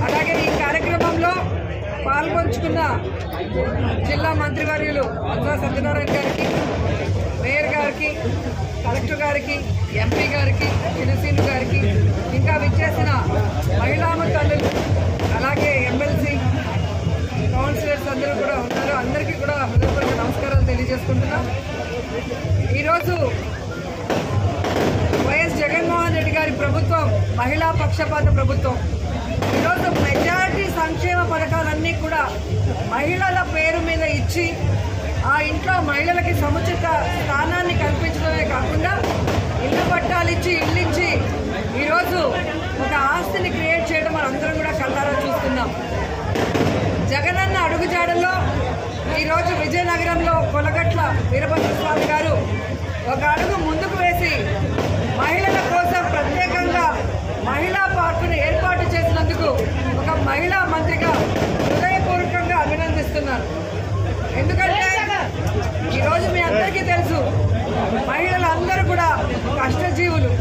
అలాగే ఈ కార్యక్రమంలో పాల్గొంచుకున్న జిల్లా మంత్రివర్యులు అద్వా సత్యనారాయణ గారికి మేయర్ గారికి కలెక్టర్ గారికి ఎంపీ గారికి చిరుసీను గారికి ఇంకా విచ్చేసిన మహిళామ తల్లులు అలాగే ఎమ్మెల్సీ కౌన్సిలర్స్ అందరూ కూడా ఉన్నారు అందరికీ కూడా హృదయపూర్వక నమస్కారాలు తెలియజేసుకుంటున్నాం ఈరోజు వైఎస్ జగన్మోహన్ రెడ్డి గారి ప్రభుత్వం మహిళా పక్షపాత ప్రభుత్వం ఈరోజు మెజారిటీ సంక్షేమ పథకాలన్నీ కూడా మహిళల పేరు మీద ఇచ్చి ఆ ఇంట్లో మహిళలకి సముచిత స్థానాన్ని కల్పించడమే కాకుండా ఇల్లు పట్టాలు ఇచ్చి ఇల్లు ఇచ్చి ఈరోజు ఒక ఆస్తిని క్రియేట్ చేయడం మనం అందరం కూడా కళ్ళారా చూస్తున్నాం జగనన్న అడుగుజాడల్లో ఈరోజు విజయనగరంలో కొలగట్ల వీరభద్ర స్వామి గారు ఒక అడుగు ముందుకు వేసి మహిళల కోసం ప్రత్యేకంగా మహిళా పార్కును ఏర్పాటు చేసినందుకు ఒక మహిళా మంత్రిగా హృదయపూర్వకంగా అభినందిస్తున్నాను ఎందుకంటే ఈరోజు మీ అందరికీ తెలుసు మహిళలందరూ కూడా కష్టజీవులు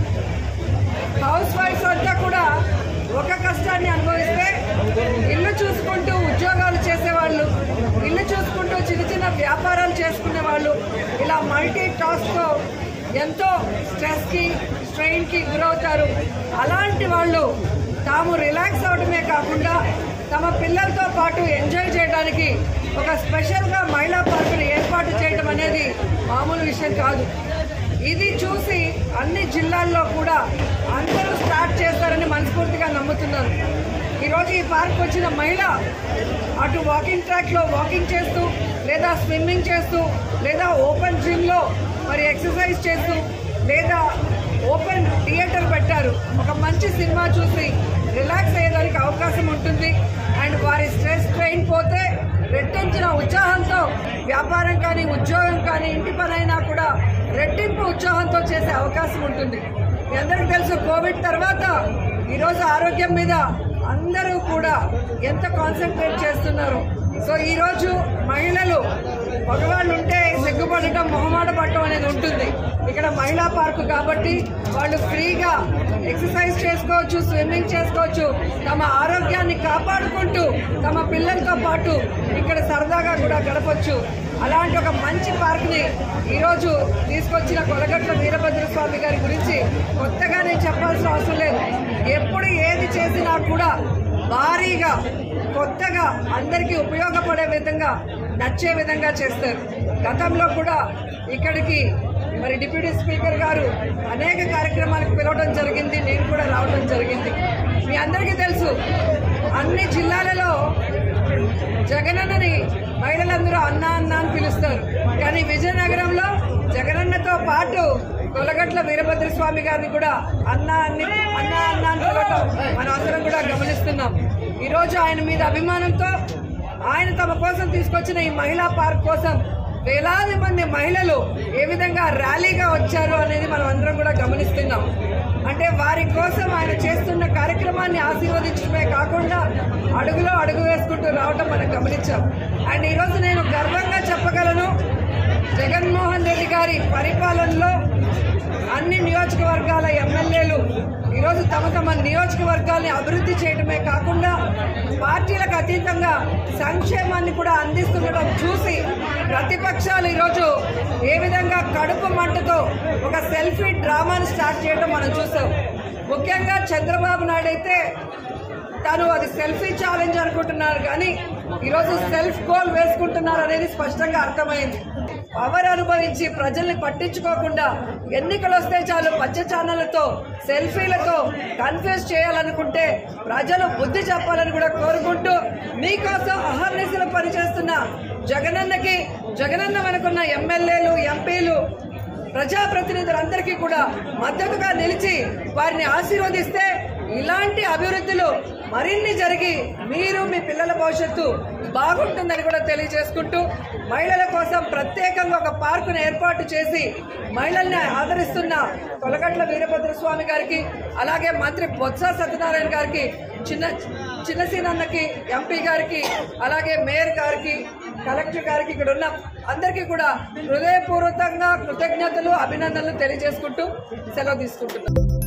హౌస్ వైఫ్స్ అంతా కూడా ఒక కష్టాన్ని అనుభవిస్తే ఇల్లు చూసుకుంటూ ఉద్యోగాలు చేసేవాళ్ళు ఇల్లు చూసుకుంటూ చిన్న చిన్న వ్యాపారాలు చేసుకునే వాళ్ళు ఇలా మల్టీ టాస్క్తో ఎంతో స్ట్రెస్కి స్ట్రెయిన్కి గురవుతారు అలాంటి వాళ్ళు తాము రిలాక్స్ అవడమే కాకుండా తమ పిల్లలతో పాటు ఎంజాయ్ చేయడానికి ఒక స్పెషల్గా మహిళా పార్కును ఏర్పాటు చేయడం అనేది మామూలు విషయం కాదు ఇది చూసి అన్ని జిల్లాల్లో కూడా అందరూ స్టార్ట్ చేస్తారని మనస్ఫూర్తిగా నమ్ముతున్నాను ఈరోజు ఈ పార్క్ వచ్చిన మహిళ అటు వాకింగ్ ట్రాక్లో వాకింగ్ చేస్తూ లేదా స్విమ్మింగ్ చేస్తూ లేదా ఓపెన్ జిమ్లో మరి ఎక్సర్సైజ్ చేస్తూ లేదా ఓపెన్ థియేటర్ పెట్టారు ఒక మంచి సినిమా చూసి రిలాక్స్ అయ్యేదానికి అవకాశం ఉంటుంది అండ్ వారి స్ట్రెస్ ట్రైన్ పోతే రెట్టించిన ఉత్సాహంతో వ్యాపారం కానీ ఉద్యోగం కానీ ఇంటి పనైనా కూడా రెట్టింపు ఉత్సాహంతో చేసే అవకాశం ఉంటుంది మీ అందరికీ తెలుసు కోవిడ్ తర్వాత ఈరోజు ఆరోగ్యం మీద అందరూ కూడా ఎంత కాన్సన్ట్రేట్ చేస్తున్నారు సో ఈరోజు మహిళలు మగవాళ్ళు ఉంటే సిగ్గుపడటం మొహమాట పడటం అనేది ఉంటుంది ఇక్కడ మహిళా పార్కు కాబట్టి వాళ్ళు ఫ్రీగా ఎక్సర్సైజ్ చేసుకోవచ్చు స్విమ్మింగ్ చేసుకోవచ్చు తమ ఆరోగ్యాన్ని కాపాడుకుంటూ తమ పిల్లలతో పాటు ఇక్కడ సరదాగా కూడా గడపచ్చు అలాంటి ఒక మంచి పార్క్ని ఈరోజు తీసుకొచ్చిన కొలగట్ల వీరభద్ర స్వామి గారి గురించి కొత్తగా నేను చెప్పాల్సిన అవసరం లేదు ఎప్పుడు ఏది చేసినా కూడా భారీగా కొత్తగా అందరికీ ఉపయోగపడే విధంగా నచ్చే విధంగా చేస్తారు గతంలో కూడా ఇక్కడికి మరి డిప్యూటీ స్పీకర్ గారు అనేక కార్యక్రమాలకు పిలవడం జరిగింది నేను కూడా రావడం జరిగింది మీ అందరికీ తెలుసు అన్ని జిల్లాలలో జగనన్నని మహిళలందరూ అన్న అన్న అని పిలుస్తారు కానీ విజయనగరంలో జగనన్నతో పాటు కొలగట్ల వీరభద్ర స్వామి గారిని కూడా అన్న అన్ని అన్న అన్న అని పిలవటం మనం అందరం కూడా గమనిస్తున్నాం ఈరోజు ఆయన మీద అభిమానంతో ఆయన తమ కోసం తీసుకొచ్చిన ఈ మహిళా పార్క్ కోసం వేలాది మంది మహిళలు ఏ విధంగా ర్యాలీగా వచ్చారు అనేది మనం అందరం కూడా గమనిస్తున్నాం అంటే వారి కోసం ఆయన చేస్తున్న కార్యక్రమాన్ని ఆశీర్వదించడమే కాకుండా అడుగులో అడుగు వేసుకుంటూ రావటం మనం గమనించాం అండ్ ఈరోజు నేను గర్వంగా చెప్పగలను జగన్మోహన్ రెడ్డి గారి పరిపాలనలో అన్ని నియోజకవర్గాల ఎమ్మెల్యేలు ఈరోజు తమ తమ నియోజకవర్గాల్ని అభివృద్ధి చేయడమే కాకుండా పార్టీలకు అతీతంగా సంక్షేమాన్ని కూడా అందిస్తుండడం చూసి ప్రతిపక్షాలు ఈరోజు ఏ విధంగా కడుపు మంటతో ఒక సెల్ఫీ డ్రామాను స్టార్ట్ చేయడం మనం చూసాం ముఖ్యంగా చంద్రబాబు నాయుడు అయితే తను అది సెల్ఫీ ఛాలెంజ్ అనుకుంటున్నారు కానీ ఈరోజు సెల్ఫ్ గోల్ వేసుకుంటున్నారు అనేది స్పష్టంగా అర్థమైంది పవర్ అనుభవించి ప్రజల్ని పట్టించుకోకుండా ఎన్నికలు వస్తే చాలు పచ్చ ఛానళ్లతో సెల్ఫీలతో కన్ఫ్యూజ్ చేయాలనుకుంటే ప్రజలు బుద్ధి చెప్పాలని కూడా కోరుకుంటూ మీకోసం అహర్నిశలు పనిచేస్తున్న జగనన్నకి జగనన్న వెనుకున్న ఎమ్మెల్యేలు ఎంపీలు ప్రజాప్రతినిధులందరికీ కూడా మద్దతుగా నిలిచి వారిని ఆశీర్వదిస్తే ఇలాంటి అభివృద్ధులు మరిన్ని జరిగి మీరు మీ పిల్లల భవిష్యత్తు బాగుంటుందని కూడా తెలియజేసుకుంటూ మహిళల కోసం ప్రత్యేకంగా ఒక పార్కును ఏర్పాటు చేసి మహిళల్ని ఆదరిస్తున్న కొలగట్ల వీరభద్ర స్వామి గారికి అలాగే మంత్రి బొత్స సత్యనారాయణ గారికి చిన్న చిన్నసీనన్నకి ఎంపీ గారికి అలాగే మేయర్ గారికి కలెక్టర్ గారికి ఇక్కడ ఉన్న అందరికీ కూడా హృదయపూర్వకంగా కృతజ్ఞతలు అభినందనలు తెలియజేసుకుంటూ సెలవు తీసుకుంటున్నాం